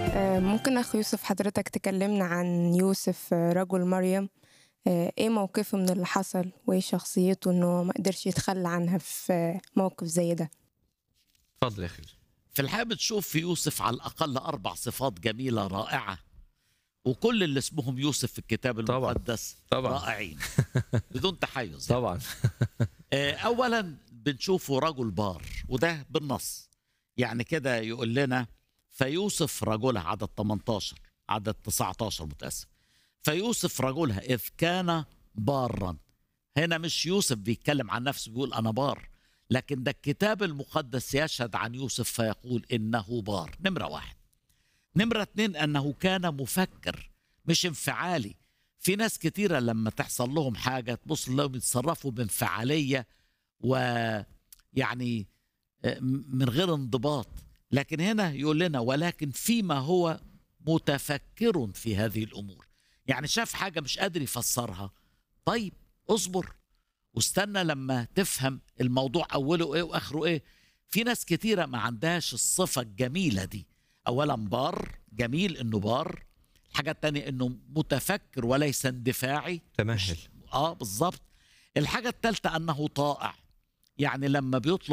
آه، ممكن أخ يوسف حضرتك تكلمنا عن يوسف آه، رجل مريم آه، ايه موقفه من اللي حصل وايه شخصيته انه ما قدرش يتخلى عنها في آه، موقف زي ده اتفضل يا اخي في الحقيقة بتشوف في يوسف على الأقل أربع صفات جميلة رائعة وكل اللي اسمهم يوسف في الكتاب طبعاً. المقدس طبعاً. رائعين بدون تحيز يعني. طبعا آه، أولا بنشوفه رجل بار وده بالنص يعني كده يقول لنا فيوسف رجلها عدد 18 عدد 19 متأسف فيوسف رجلها إذ كان بارا هنا مش يوسف بيتكلم عن نفسه بيقول أنا بار لكن ده الكتاب المقدس يشهد عن يوسف فيقول إنه بار نمرة واحد نمرة اتنين أنه كان مفكر مش انفعالي في ناس كتيرة لما تحصل لهم حاجة تبص لهم يتصرفوا بانفعالية ويعني آه، من غير انضباط لكن هنا يقول لنا ولكن فيما هو متفكر في هذه الأمور يعني شاف حاجة مش قادر يفسرها طيب اصبر واستنى لما تفهم الموضوع أوله إيه وآخره إيه في ناس كتيرة ما عندهاش الصفة الجميلة دي أولا بار جميل إنه بار الحاجة التانية إنه متفكر وليس اندفاعي تمهل اه بالظبط الحاجة الثالثة أنه طائع يعني لما بيطلب